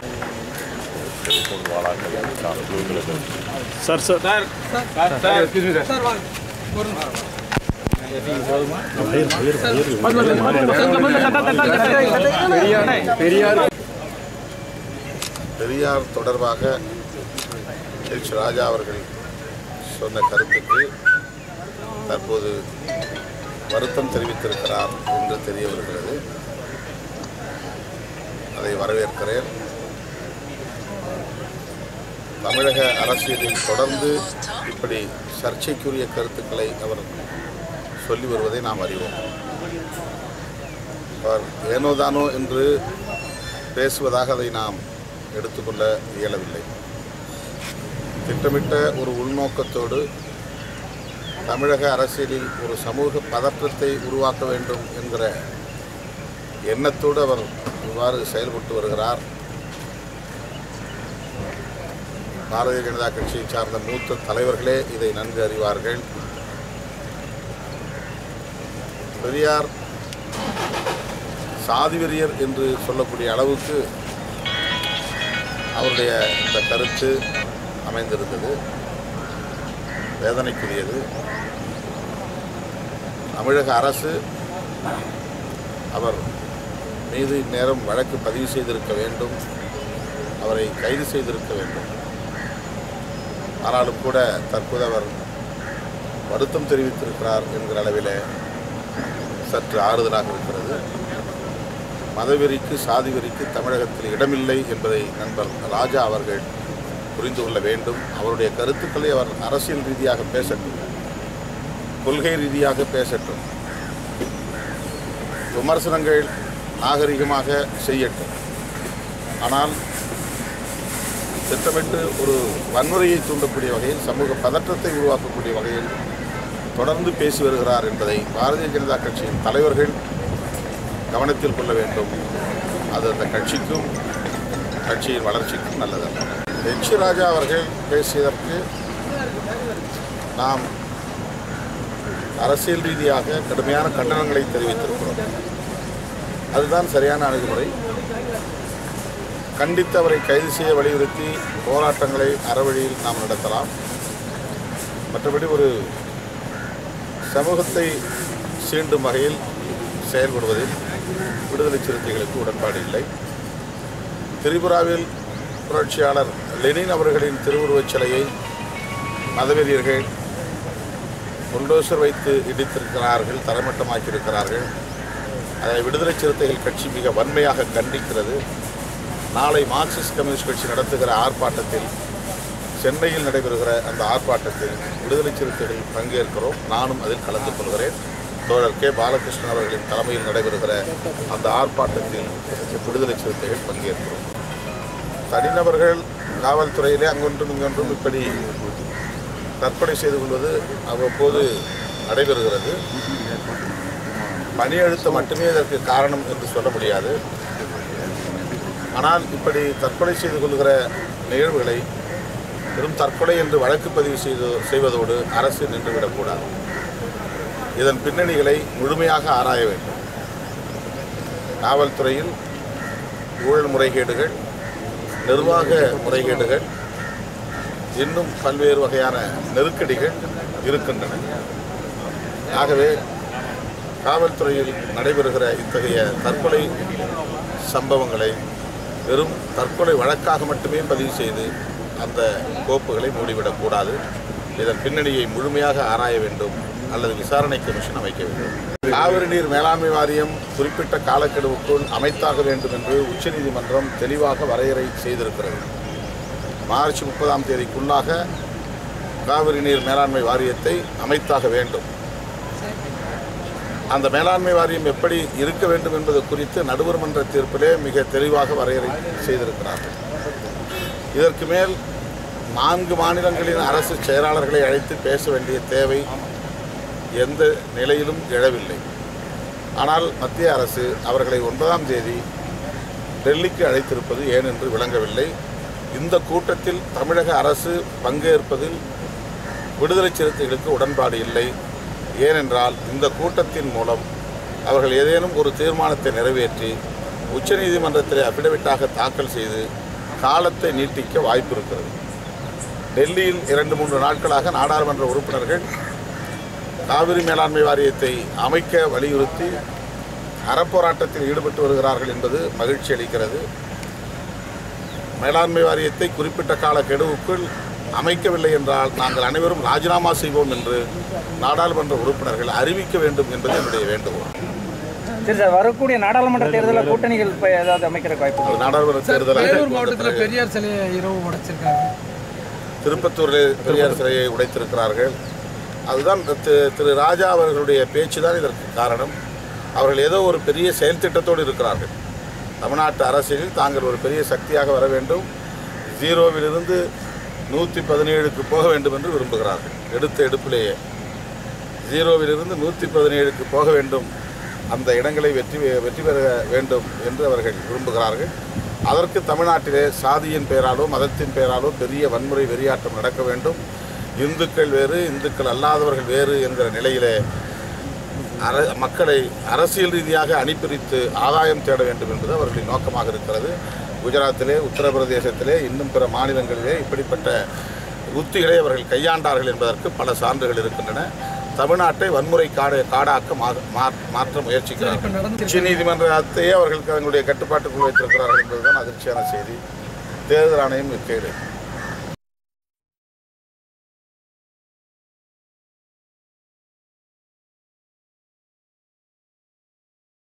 telephone வாழாக்கள் ப்ளூக்களுக்கு sir sir Periyar தொடர்பாக எச் ராஜா அவர்கள் சொன்ன கருத்துக்கு தற்போது வருத்தம் தெரிவித்திருக்கிறார் என்று தெரிய வருகிறது அதை வரவேற்கிறேன் தமிழக அரசியலில் தொடர்ந்து இப்படி சர்ச்சைக்குரிய கருத்துக்களை அவர் சொல்லி வருவதை நாம் அறிவோம் அவர் ஏனோதானோ என்று பேசுவதாக அதை நாம் எடுத்துக்கொள்ள இயலவில்லை திட்டமிட்ட ஒரு உள்நோக்கத்தோடு தமிழக அரசியலில் ஒரு சமூக பதற்றத்தை உருவாக்க வேண்டும் என்கிற எண்ணத்தோடு அவர் இவ்வாறு செயல்பட்டு வருகிறார் பாரதிய ஜனதா கட்சியை சார்ந்த மூத்த தலைவர்களே இதை நன்கு அறிவார்கள் பெரியார் சாதிவெறியர் என்று சொல்லக்கூடிய அளவுக்கு அவருடைய இந்த கருத்து அமைந்திருந்தது வேதனைக்குரியது தமிழக அரசு அவர் மீது இந்நேரம் வழக்கு பதிவு செய்திருக்க வேண்டும் அவரை கைது செய்திருக்க வேண்டும் ஆனாலும் கூட தற்போது அவர் வருத்தம் தெரிவித்திருக்கிறார் என்கிற அளவிலே சற்று ஆறுதலாக இருக்கிறது மதவெறிக்கு சாதி வெறிக்கு தமிழகத்தில் இடமில்லை என்பதை நண்பர் ராஜா அவர்கள் புரிந்து கொள்ள வேண்டும் அவருடைய கருத்துக்களை அவர் அரசியல் ரீதியாக பேசட்டும் கொள்கை ரீதியாக பேசட்டும் விமர்சனங்கள் நாகரிகமாக செய்யட்டும் ஆனால் திட்டமிட்டு ஒரு வன்முறையை தூண்டக்கூடிய வகையில் சமூக பதற்றத்தை உருவாக்கக்கூடிய வகையில் தொடர்ந்து பேசி வருகிறார் என்பதை பாரதிய ஜனதா கட்சியின் தலைவர்கள் கவனத்தில் கொள்ள வேண்டும் அது அந்த கட்சிக்கும் கட்சியின் வளர்ச்சிக்கும் நல்லதல்ல எச் ராஜா அவர்கள் பேசியதற்கு நாம் அரசியல் ரீதியாக கடுமையான கண்டனங்களை தெரிவித்திருக்கிறோம் அதுதான் சரியான அணுகுமுறை கண்டித்து அவரை கைது செய்ய வலியுறுத்தி போராட்டங்களை அறவழியில் நாம் நடத்தலாம் மற்றபடி ஒரு சமூகத்தை சீண்டும் வகையில் செயல்படுவதில் விடுதலை சிறுத்தைகளுக்கு உடன்பாடு இல்லை திரிபுராவில் புரட்சியாளர் லெனின் அவர்களின் திருவுருவச் சிலையை மதவெறியர்கள் புல்டோசர் வைத்து இடித்திருக்கிறார்கள் தரமட்டமாக்கியிருக்கிறார்கள் அதை விடுதலை சிறுத்தைகள் கட்சி மிக வன்மையாக கண்டிக்கிறது நாளை மார்க்சிஸ்ட் கம்யூனிஸ்ட் கட்சி நடத்துகிற ஆர்ப்பாட்டத்தில் சென்னையில் நடைபெறுகிற அந்த ஆர்ப்பாட்டத்தில் விடுதலை சிறுத்தைகள் பங்கேற்கிறோம் நானும் அதில் கலந்து கொள்கிறேன் தோழர் கே பாலகிருஷ்ணன் அவர்களின் தலைமையில் நடைபெறுகிற அந்த ஆர்ப்பாட்டத்தில் விடுதலை சிறுத்தைகள் பங்கேற்கிறோம் தனிநபர்கள் காவல்துறையிலே அங்கொன்றும் இங்கொன்றும் இப்படி தற்கொலை செய்து கொள்வது அவ்வப்போது நடைபெறுகிறது பணி அழுத்தம் மட்டுமே இதற்கு காரணம் என்று சொல்ல முடியாது ஆனால் இப்படி தற்கொலை செய்து கொள்கிற நிகழ்வுகளை வெறும் தற்கொலை என்று வழக்கு பதிவு செய்து செய்வதோடு அரசு நின்றுவிடக்கூடாது இதன் பின்னணிகளை முழுமையாக ஆராய வேண்டும் காவல்துறையில் ஊழல் முறைகேடுகள் நிர்வாக முறைகேடுகள் இன்னும் பல்வேறு வகையான நெருக்கடிகள் இருக்கின்றன ஆகவே காவல்துறையில் நடைபெறுகிற இத்தகைய தற்கொலை சம்பவங்களை வெறும் தற்கொலை வழக்காக மட்டுமே பதிவு செய்து அந்த கோப்புகளை மூடிவிடக்கூடாது இதன் பின்னணியை முழுமையாக ஆராய வேண்டும் அல்லது விசாரணை கமிஷன் அமைக்க வேண்டும் காவிரி நீர் மேலாண்மை வாரியம் குறிப்பிட்ட காலக்கெடுவுக்குள் அமைத்தாக வேண்டும் என்று உச்சநீதிமன்றம் தெளிவாக வரையறை செய்திருக்கிறது மார்ச் முப்பதாம் தேதிக்குள்ளாக காவிரி நீர் மேலாண்மை வாரியத்தை அமைத்தாக வேண்டும் அந்த மேலாண்மை வாரியம் எப்படி இருக்க வேண்டும் என்பது குறித்து நடுவர் மன்ற தீர்ப்பிலே மிக தெளிவாக வரையறை செய்திருக்கிறார்கள் இதற்கு மேல் நான்கு மாநிலங்களின் அரசு செயலாளர்களை அழைத்து பேச வேண்டிய தேவை எந்த நிலையிலும் எழவில்லை ஆனால் மத்திய அரசு அவர்களை ஒன்பதாம் தேதி டெல்லிக்கு அழைத்திருப்பது ஏன் என்று விளங்கவில்லை இந்த கூட்டத்தில் தமிழக அரசு பங்கேற்பதில் விடுதலை சிறுத்தைகளுக்கு உடன்பாடு இல்லை ஏனென்றால் இந்த கூட்டத்தின் மூலம் அவர்கள் ஏதேனும் ஒரு தீர்மானத்தை நிறைவேற்றி உச்சநீதிமன்றத்தில் அபிடவிட்டாக தாக்கல் செய்து காலத்தை நீட்டிக்க வாய்ப்பு இருக்கிறது டெல்லியில் இரண்டு மூன்று நாட்களாக நாடாளுமன்ற உறுப்பினர்கள் காவிரி மேலாண்மை வாரியத்தை அமைக்க வலியுறுத்தி அறப்போராட்டத்தில் ஈடுபட்டு வருகிறார்கள் என்பது மகிழ்ச்சி அளிக்கிறது மேலாண்மை வாரியத்தை குறிப்பிட்ட கால கெடுவுக்குள் அமைக்கவில்லை என்றால் நாங்கள் அனைவரும் ராஜினாமா செய்வோம் என்று நாடாளுமன்ற உறுப்பினர்கள் அறிவிக்க வேண்டும் என்பது என்னுடைய வேண்டுகோள் சரி சார் வரக்கூடிய நாடாளுமன்ற தேர்தலில் கூட்டணிகள் இப்போ ஏதாவது அமைக்கிறதுக்கு வாய்ப்பு ஒரு நாடாளுமன்ற தேர்தலாக வேலூர் மாவட்டத்தில் பெரியார் சிலையை இரவு உடைச்சிருக்காங்க திருப்பத்தூரில் பெரியார் சிலையை உடைத்திருக்கிறார்கள் அதுதான் இந்த தி- திரு ராஜா அவர்களுடைய பேச்சு தான் இதற்கு காரணம் அவர்கள் ஏதோ ஒரு பெரிய செயல் திட்டத்தோடு இருக்கிறார்கள் தமிழ்நாட்டு அரசியலில் தாங்கள் ஒரு பெரிய சக்தியாக வர வேண்டும் ஜீரோவிலிருந்து நூற்றி பதினேழுக்கு போக வேண்டும் என்று விரும்புகிறார்கள் எடுத்த எடுப்பிலேயே ஜீரோவிலிருந்து நூற்றி பதினேழுக்கு போக வேண்டும் அந்த இடங்களை வெற்றி பெ- வெற்றி பெற வேண்டும் என்று அவர்கள் விரும்புகிறார்கள் அதற்கு தமிழ்நாட்டிலே சாதியின் பெயராலோ மதத்தின் பெயராலோ பெரிய வன்முறை வெறியாட்டம் நடக்க வேண்டும் இந்துக்கள் வேறு இந்துக்கள் அல்லாதவர்கள் வேறு என்கிற நிலையிலே அர மக்களை அரசியல் ரீதியாக அணிபிரித்து ஆதாயம் தேட வேண்டும் என்பது அவர்களின் நோக்கமாக இருக்கிறது குஜராத்திலே உத்தரப்பிரதேசத்திலே இன்னும் பிற மாநிலங்களிலே இப்படிப்பட்ட உத்திகளை அவர்கள் கையாண்டார்கள் என்பதற்கு பல சான்றுகள் இருக்கின்றன தமிழ்நாட்டை வன்முறை காடு காடாக்க மா- மா- மாற்ற முயற்சிக்கிறார்கள் இப்போ நடந்து உச்ச நீதிமன்றத்தையே அவர்களுக்கு தங்களுடைய கட்டுப்பாட்டுக்குள் வைத்திருக்கிறார்கள் என்பதுதான் அதிர்ச்சியான செய்தி தேர்தல் ஆணையம் கேடு